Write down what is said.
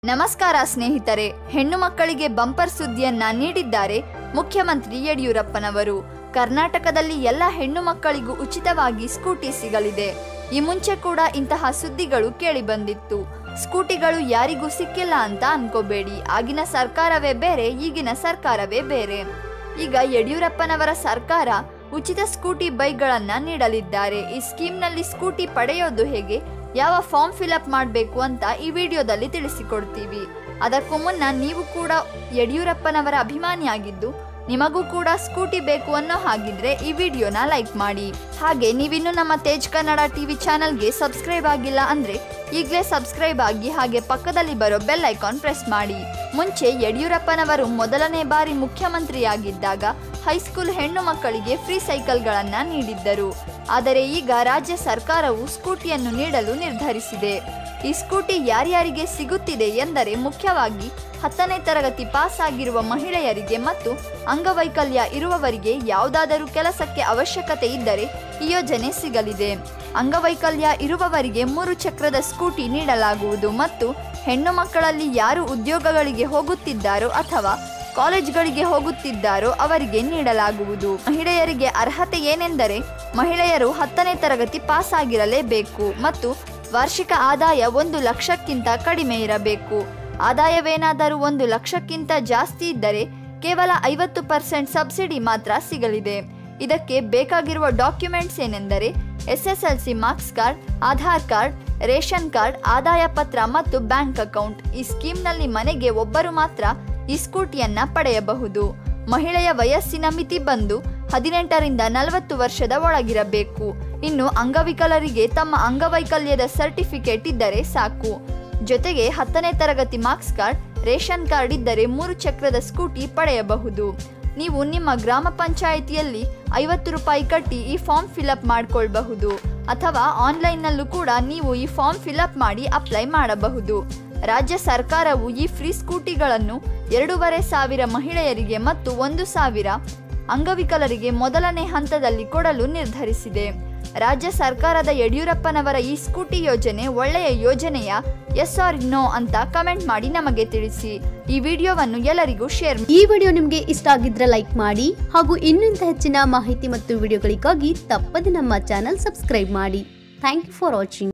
ನಮಸ್ಕಾರ ಸ್ನೇಹಿತರೆ ಹೆಣ್ಣು ಮಕ್ಕಳಿಗೆ ಬಂಪರ್ ಸುದ್ದಿಯನ್ನ ನೀಡಿದ್ದಾರೆ ಮುಖ್ಯಮಂತ್ರಿ ಯಡಿಯೂರಪ್ಪನವರು ಕರ್ನಾಟಕದಲ್ಲಿ ಎಲ್ಲ ಹೆಣ್ಣು ಮಕ್ಕಳಿಗೂ ಉಚಿತವಾಗಿ ಸ್ಕೂಟಿ ಸಿಗಲಿದೆ ಈ ಮುಂಚೆ ಕೂಡ ಇಂತಹ ಸುದ್ದಿಗಳು ಕೇಳಿಬಂದಿತ್ತು ಸ್ಕೂಟಿಗಳು ಯಾರಿಗೂ ಸಿಕ್ಕಿಲ್ಲ ಅಂತ ಅನ್ಕೋಬೇಡಿ ಆಗಿನ ಸರ್ಕಾರವೇ ಬೇರೆ ಈಗಿನ ಸರ್ಕಾರವೇ ಬೇರೆ ಈಗ ಯಡಿಯೂರಪ್ಪನವರ ಸರ್ಕಾರ ಉಚಿತ ಸ್ಕೂಟಿ ಬೈಕ್ಗಳನ್ನ ನೀಡಲಿದ್ದಾರೆ ಈ ಸ್ಕೀಮ್ನಲ್ಲಿ ಸ್ಕೂಟಿ ಪಡೆಯೋದು ಹೇಗೆ ಯಾವ ಫಾರ್ಮ್ ಫಿಲಪ್ ಮಾಡಬೇಕು ಅಂತ ಈ ವಿಡಿಯೋದಲ್ಲಿ ತಿಳಿಸಿಕೊಡ್ತೀವಿ ಅದಕ್ಕೂ ಮುನ್ನ ನೀವು ಕೂಡ ಯಡಿಯೂರಪ್ಪನವರ ಅಭಿಮಾನಿಯಾಗಿದ್ದು ನಿಮಗೂ ಕೂಡ ಸ್ಕೂಟಿ ಬೇಕು ಅನ್ನೋ ಹಾಗಿದ್ರೆ ಈ ವಿಡಿಯೋನ ಲೈಕ್ ಮಾಡಿ ಹಾಗೆ ನೀವಿನ್ನು ನಮ್ಮ ತೇಜ್ ಕನ್ನಡ ಟಿವಿ ಚಾನಲ್ಗೆ ಸಬ್ಸ್ಕ್ರೈಬ್ ಆಗಿಲ್ಲ ಅಂದ್ರೆ ಈಗಲೇ ಸಬ್ಸ್ಕ್ರೈಬ್ ಆಗಿ ಹಾಗೆ ಪಕ್ಕದಲ್ಲಿ ಬರೋ ಬೆಲ್ ಐಕಾನ್ ಪ್ರೆಸ್ ಮಾಡಿ ಮುಂಚೆ ಯಡಿಯೂರಪ್ಪನವರು ಮೊದಲನೇ ಬಾರಿ ಮುಖ್ಯಮಂತ್ರಿಯಾಗಿದ್ದಾಗ ಹೈಸ್ಕೂಲ್ ಹೆಣ್ಣು ಮಕ್ಕಳಿಗೆ ಫ್ರೀ ಸೈಕಲ್ಗಳನ್ನ ನೀಡಿದ್ದರು ಆದರೆ ಈಗ ರಾಜ್ಯ ಸರ್ಕಾರವು ಸ್ಕೂಟಿಯನ್ನು ನೀಡಲು ನಿರ್ಧರಿಸಿದೆ ಈ ಸ್ಕೂಟಿ ಯಾರ್ಯಾರಿಗೆ ಸಿಗುತ್ತಿದೆ ಎಂದರೆ ಮುಖ್ಯವಾಗಿ ಹತ್ತನೇ ತರಗತಿ ಪಾಸ್ ಆಗಿರುವ ಮಹಿಳೆಯರಿಗೆ ಮತ್ತು ಅಂಗವೈಕಲ್ಯ ಇರುವವರಿಗೆ ಯಾವುದಾದರೂ ಕೆಲಸಕ್ಕೆ ಅವಶ್ಯಕತೆ ಇದ್ದರೆ ಈ ಯೋಜನೆ ಸಿಗಲಿದೆ ಅಂಗವೈಕಲ್ಯ ಇರುವವರಿಗೆ ಮೂರು ಚಕ್ರದ ಸ್ಕೂಟಿ ನೀಡಲಾಗುವುದು ಮತ್ತು ಹೆಣ್ಣು ಮಕ್ಕಳಲ್ಲಿ ಯಾರು ಉದ್ಯೋಗಗಳಿಗೆ ಹೋಗುತ್ತಿದ್ದಾರೋ ಅಥವಾ ಕಾಲೇಜ್ಗಳಿಗೆ ಹೋಗುತ್ತಿದ್ದಾರೋ ಅವರಿಗೆ ನೀಡಲಾಗುವುದು ಮಹಿಳೆಯರಿಗೆ ಅರ್ಹತೆ ಏನೆಂದರೆ ಮಹಿಳೆಯರು ಹತ್ತನೇ ತರಗತಿ ಪಾಸ್ ಆಗಿರಲೇಬೇಕು ಮತ್ತು ವಾರ್ಷಿಕ ಆದಾಯ ಒಂದು ಲಕ್ಷಕ್ಕಿಂತ ಕಡಿಮೆ ಇರಬೇಕು ಆದಾಯವೇನಾದರೂ ಒಂದು ಲಕ್ಷಕ್ಕಿಂತ ಜಾಸ್ತಿ ಇದ್ದರೆ ಕೇವಲ ಐವತ್ತು ಪರ್ಸೆಂಟ್ ಸಬ್ಸಿಡಿ ಮಾತ್ರ ಸಿಗಲಿದೆ ಇದಕ್ಕೆ ಬೇಕಾಗಿರುವ ಡಾಕ್ಯುಮೆಂಟ್ಸ್ ಏನೆಂದರೆ S S L C marks card Aadhaar card ration card ಆದಾಯ ಪತ್ರ ಮತ್ತು ಬ್ಯಾಂಕ್ ಅಕೌಂಟ್ ಈ ಸ್ಕೀಮ್ನಲ್ಲಿ ಮನೆಗೆ ಒಬ್ಬರು ಮಾತ್ರ ಈ ಸ್ಕೂಟಿಯನ್ನ ಪಡೆಯಬಹುದು ಮಹಿಳೆಯ ವಯಸ್ಸಿನ ಮಿತಿ ಬಂದು ಹದಿನೆಂಟರಿಂದ ನಲವತ್ತು ವರ್ಷದ ಒಳಗಿರಬೇಕು ಇನ್ನು ಅಂಗವಿಕಲರಿಗೆ ತಮ್ಮ ಅಂಗವೈಕಲ್ಯದ ಸರ್ಟಿಫಿಕೇಟ್ ಇದ್ದರೆ ಸಾಕು ಜೊತೆಗೆ ಹತ್ತನೇ ತರಗತಿ ಮಾರ್ಕ್ಸ್ ಕಾರ್ಡ್ ರೇಷನ್ ಕಾರ್ಡ್ ಇದ್ದರೆ ಮೂರು ಚಕ್ರದ ಸ್ಕೂಟಿ ಪಡೆಯಬಹುದು ನೀವು ನಿಮ್ಮ ಗ್ರಾಮ ಪಂಚಾಯಿತಿಯಲ್ಲಿ ಐವತ್ತು ರೂಪಾಯಿ ಕಟ್ಟಿ ಈ ಫಾರ್ಮ್ ಫಿಲಪ್ ಮಾಡಿಕೊಳ್ಬಹುದು ಅಥವಾ ಆನ್ಲೈನ್ನಲ್ಲೂ ಕೂಡ ನೀವು ಈ ಫಾರ್ಮ್ ಫಿಲಪ್ ಮಾಡಿ ಅಪ್ಲೈ ಮಾಡಬಹುದು ರಾಜ್ಯ ಸರ್ಕಾರವು ಈ ಫ್ರೀ ಸ್ಕೂಟಿಗಳನ್ನು ಎರಡೂವರೆ ಸಾವಿರ ಮಹಿಳೆಯರಿಗೆ ಮತ್ತು ಒಂದು ಸಾವಿರ ಅಂಗವಿಕಲರಿಗೆ ಮೊದಲನೇ ಹಂತದಲ್ಲಿ ಕೊಡಲು ನಿರ್ಧರಿಸಿದೆ ರಾಜ್ಯ ಸರ್ಕಾರದ ಯಡಿಯೂರಪ್ಪನವರ ಈ ಸ್ಕೂಟಿ ಯೋಜನೆ ಒಳ್ಳೆಯ ಯೋಜನೆಯ ಎಸ್ ಆರ್ ನೋ ಅಂತ ಕಮೆಂಟ್ ಮಾಡಿ ನಮಗೆ ತಿಳಿಸಿ ಈ ವಿಡಿಯೋವನ್ನು ಎಲ್ಲರಿಗೂ ಶೇರ್ ಈ ವಿಡಿಯೋ ನಿಮಗೆ ಇಷ್ಟ ಆಗಿದ್ರೆ ಲೈಕ್ ಮಾಡಿ ಹಾಗೂ ಇನ್ನೂ ಹೆಚ್ಚಿನ ಮಾಹಿತಿ ಮತ್ತು ವಿಡಿಯೋಗಳಿಗಾಗಿ ತಪ್ಪದೆ ನಮ್ಮ ಚಾನಲ್ ಸಬ್ಸ್ಕ್ರೈಬ್ ಮಾಡಿ ಥ್ಯಾಂಕ್ ಯು ಫಾರ್ ವಾಚಿಂಗ್